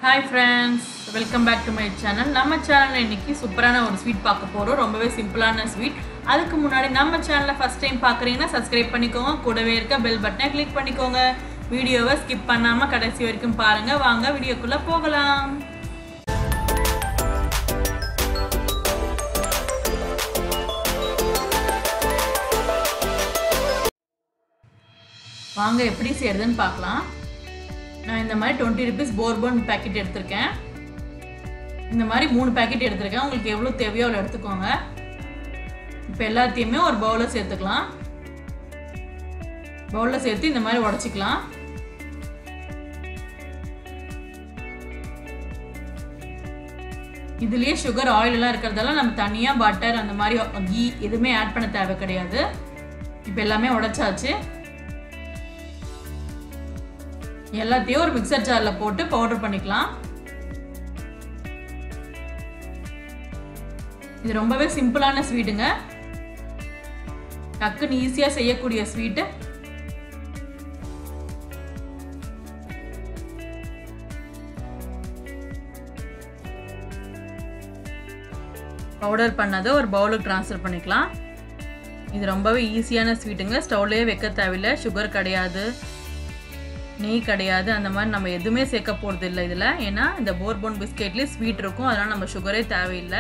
hi friends welcome back to my channel நம்ம சேனலில் இன்னைக்கு சூப்பரான ஒரு ஸ்வீட் பார்க்க போகிறோம் ரொம்பவே சிம்பிளான ஸ்வீட் அதுக்கு முன்னாடி நம்ம சேனலை ஃபஸ்ட் டைம் பார்க்குறீங்கன்னா சப்ஸ்கிரைப் பண்ணிக்கோங்க கூடவே இருக்க பெல் பட்டனை கிளிக் பண்ணிக்கோங்க வீடியோவை ஸ்கிப் பண்ணாமல் கடைசி வரைக்கும் பாருங்கள் வாங்க வீடியோக்குள்ளே போகலாம் வாங்க எப்படி செய்யறதுன்னு பார்க்கலாம் நான் இந்த மாதிரி டுவெண்ட்டி ருபீஸ் போர்போன் பேக்கெட் எடுத்திருக்கேன் இந்த மாதிரி மூணு பேக்கெட் எடுத்திருக்கேன் உங்களுக்கு எவ்வளோ தேவையோ அவ்வளோ எடுத்துக்கோங்க இப்போ எல்லாத்தையுமே ஒரு பவுலில் சேர்த்துக்கலாம் பவுலில் சேர்த்து இந்த மாதிரி உடச்சிக்கலாம் இதுலேயே சுகர் ஆயிலெலாம் இருக்கிறதால நம்ம தனியாக பட்டர் அந்த மாதிரி கீ எதுவுமே ஆட் பண்ண தேவை கிடையாது இப்போ எல்லாமே உடைச்சாச்சு எல்லாத்தையும் ஒரு மிக்சர் ஜாரில் போட்டு பவுடர் பண்ணிக்கலாம் இது ரொம்பவே சிம்பிளான ஸ்வீட்டுங்க டக்குன்னு ஈஸியாக செய்யக்கூடிய ஸ்வீட்டு பவுடர் பண்ணதை ஒரு பவுலுக்கு ட்ரான்ஸ்ஃபர் பண்ணிக்கலாம் இது ரொம்பவே ஈஸியான ஸ்வீட்டுங்க ஸ்டவ்லேயே வைக்க தேவையில்லை சுகர் கிடையாது நெய் கிடையாது அந்த மாதிரி நம்ம எதுவுமே சேர்க்க போகிறது இல்லை இதில் ஏன்னா இந்த போர்போன் பிஸ்கெட்லேயே ஸ்வீட் இருக்கும் அதனால் நம்ம சுகரே தேவையில்லை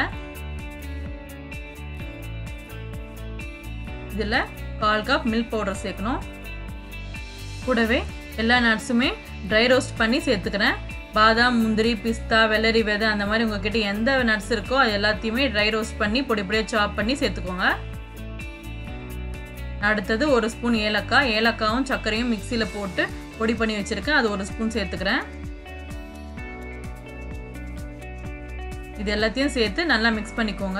இதில் கால் கப் மில்க் பவுடர் சேர்க்கணும் கூடவே எல்லா நட்ஸுமே ட்ரை ரோஸ்ட் பண்ணி சேர்த்துக்கிறேன் பாதாம் முந்திரி பிஸ்தா வெள்ளரி விதை அந்த மாதிரி உங்ககிட்ட எந்த நட்ஸ் இருக்கோ அது எல்லாத்தையுமே ட்ரை ரோஸ்ட் பண்ணி பொடி பொடியாக சாப் பண்ணி சேர்த்துக்கோங்க அடுத்தது ஒரு ஸ்பூன் ஏலக்காய் ஏலக்காவும் சர்க்கரையும் மிக்சியில் போட்டு பொடி பண்ணி வச்சுருக்கேன் அது ஒரு ஸ்பூன் சேர்த்துக்கிறேன் இது எல்லாத்தையும் சேர்த்து நல்லா மிக்ஸ் பண்ணிக்கோங்க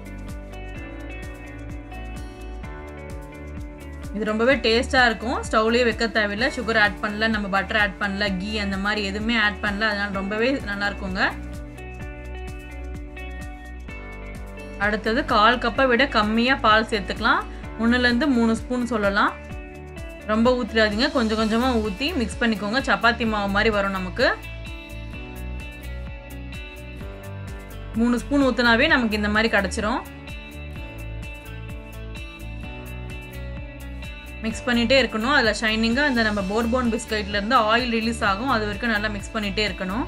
இது ரொம்பவே டேஸ்ட்டாக இருக்கும் ஸ்டவ்லேயே வைக்க தேவையில்லை சுகர் ஆட் பண்ணல நம்ம பட்டர் ஆட் பண்ணல கீ அந்த மாதிரி எதுவுமே ஆட் பண்ணல அதனால் ரொம்பவே நல்லா இருக்குங்க அடுத்தது கால் கப்பை விட கம்மியாக பால் சேர்த்துக்கலாம் ஒன்றுலேருந்து மூணு ஸ்பூன் சொல்லலாம் ரொம்ப ஊற்றிடாதீங்க கொஞ்சம் கொஞ்சமாக ஊற்றி மிக்ஸ் பண்ணிக்கோங்க சப்பாத்தி மாவு மாதிரி வரும் நமக்கு மூணு ஸ்பூன் ஊற்றினாவே நமக்கு இந்த மாதிரி கிடச்சிரும் மிக்ஸ் பண்ணிகிட்டே இருக்கணும் அதில் ஷைனிங்காக இந்த நம்ம போர்போன் பிஸ்கட்லேருந்து ஆயில் ரிலீஸ் ஆகும் அது வரைக்கும் நல்லா மிக்ஸ் பண்ணிகிட்டே இருக்கணும்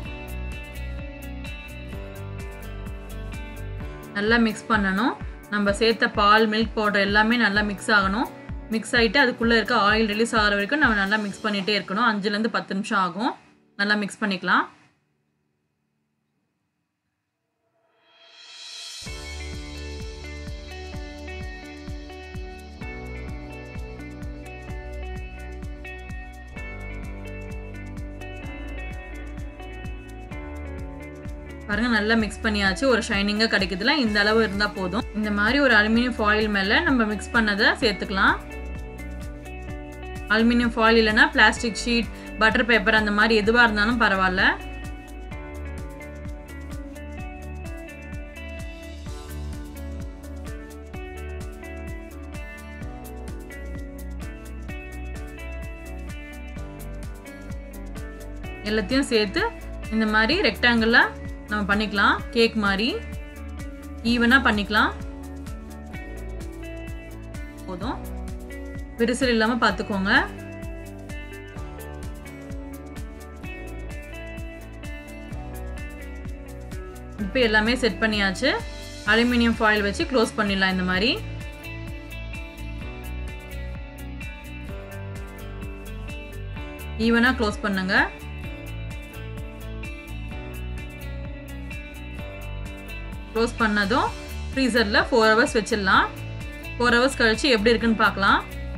நல்லா மிக்ஸ் பண்ணணும் நம்ம சேர்த்த பால் மில்க் பவுடர் எல்லாமே நல்லா மிக்ஸ் ஆகணும் மிக்ஸ் ஆகிட்டு அதுக்குள்ளே இருக்க ஆயில் ரிலீஸ் ஆகிற வரைக்கும் நம்ம நல்லா மிக்ஸ் பண்ணிகிட்டே இருக்கணும் அஞ்சுலேருந்து பத்து நிமிஷம் ஆகும் நல்லா மிக்ஸ் பண்ணிக்கலாம் பாருங்க நல்லா மிக்ஸ் பண்ணியாச்சு ஒரு ஷைனிங்காக கிடைக்குதுல இந்த அளவு இருந்தால் போதும் இந்த மாதிரி ஒரு அலுமினியம் ஃபாயில் மேலே நம்ம மிக்ஸ் பண்ணதை சேர்த்துக்கலாம் அலுமினியம் ஃபாயில் இல்லைன்னா பிளாஸ்டிக் ஷீட் பட்டர் பேப்பர் அந்த மாதிரி எதுவாக இருந்தாலும் பரவாயில்ல எல்லாத்தையும் சேர்த்து இந்த மாதிரி ரெக்டாங்கிளாக நம்ம பண்ணிக்கலாம் கேக் மாதிரி ஈவனாக பண்ணிக்கலாம் போதும் விரிசல் இல்லாமல் பார்த்துக்கோங்க இப்போ எல்லாமே செட் பண்ணியாச்சு அலுமினியம் ஃபாயில் வச்சு க்ளோஸ் பண்ணிடலாம் இந்த மாதிரி ஈவனாக க்ளோஸ் பண்ணுங்க க்ளோஸ் பண்ணதும் ஃப்ரீசரில் ஃபோர் ஹவர்ஸ் வச்சிடலாம் ஃபோர் ஹவர்ஸ் கழிச்சு எப்படி இருக்குன்னு பார்க்கலாம்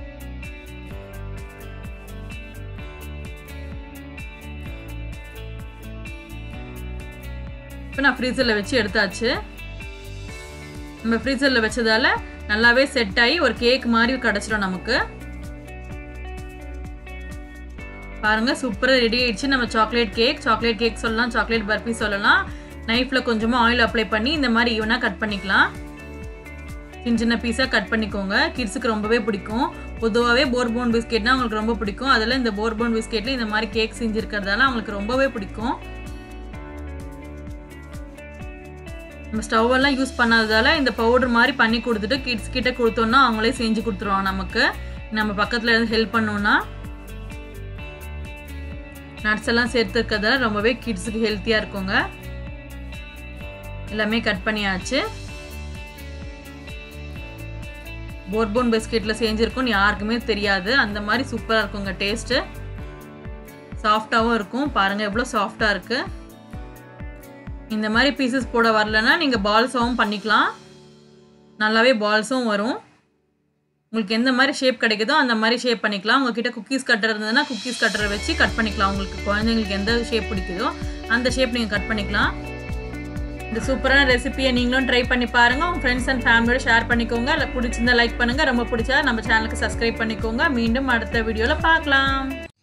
இப்போ நான் ஃப்ரீசரில் வச்சு எடுத்தாச்சு நம்ம ஃப்ரீசரில் வச்சதால நல்லாவே செட் ஆகி ஒரு கேக் மாதிரி கிடச்சிடும் நமக்கு பாருங்க சூப்பராக ரெடி ஆயிடுச்சு நம்ம சாக்லேட் கேக் சாக்லேட் கேக் சொல்லலாம் சாக்லேட் பர்ஃபி சொல்லலாம் நைஃப்பில் கொஞ்சமாக ஆயில் அப்ளை பண்ணி இந்த மாதிரி ஈவனாக கட் பண்ணிக்கலாம் சின்ன சின்ன பீஸாக கட் பண்ணிக்கோங்க கிட்ஸுக்கு ரொம்பவே பிடிக்கும் பொதுவாகவே போர்போன் பிஸ்கெட்னா அவங்களுக்கு ரொம்ப பிடிக்கும் அதில் இந்த போர்போன் பிஸ்கெட்டில் இந்த மாதிரி கேக் செஞ்சுருக்கிறதால அவங்களுக்கு ரொம்பவே பிடிக்கும் நம்ம ஸ்டவ் எல்லாம் யூஸ் பண்ணாததால இந்த பவுடர் மாதிரி பண்ணி கொடுத்துட்டு கிட்ஸ் கிட்ட கொடுத்தோம்னா அவங்களே செஞ்சு கொடுத்துருவாங்க நமக்கு நம்ம பக்கத்தில் இருந்து ஹெல்ப் பண்ணோம்னா நட்ஸ் எல்லாம் சேர்த்துருக்கிறதால ரொம்பவே கிட்ஸுக்கு ஹெல்த்தியாக இருக்குங்க எல்லாமே கட் பண்ணியாச்சு போர்போன் பிஸ்கெட்டில் செஞ்சுருக்கோம் யாருக்குமே தெரியாது அந்த மாதிரி சூப்பராக இருக்குங்க டேஸ்ட்டு சாஃப்டாகவும் இருக்கும் பாருங்கள் எவ்வளோ சாஃப்டாக இருக்குது இந்த மாதிரி பீசஸ் போட வரலன்னா நீங்கள் பால்ஸாகவும் பண்ணிக்கலாம் நல்லாவே பால்ஸும் வரும் உங்களுக்கு எந்த மாதிரி ஷேப் கிடைக்குதோ அந்த மாதிரி ஷேப் பண்ணிக்கலாம் உங்ககிட்ட குக்கீஸ் கட்டர் இருந்ததுன்னா குக்கீஸ் கட்டரை வச்சு கட் பண்ணிக்கலாம் உங்களுக்கு குழந்தைங்களுக்கு எந்த ஷேப் பிடிக்குதோ அந்த ஷேப் நீங்கள் கட் பண்ணிக்கலாம் இந்த சூப்பரான ரெசிபியை நீங்களும் ட்ரை பண்ணி பாருங்கள் உங்கள் ஃப்ரெண்ட்ஸ் அண்ட் ஃபேமிலியோட ஷேர் பண்ணிக்கோங்க இல்லை பிடிச்சிருந்தா லைக் பண்ணுங்கள் ரொம்ப பிடிச்சா நம்ம சேனலுக்கு சப்ஸ்கிரைப் பண்ணிக்கோங்க மீண்டும் அடுத்த வீடியோவில் பார்க்கலாம்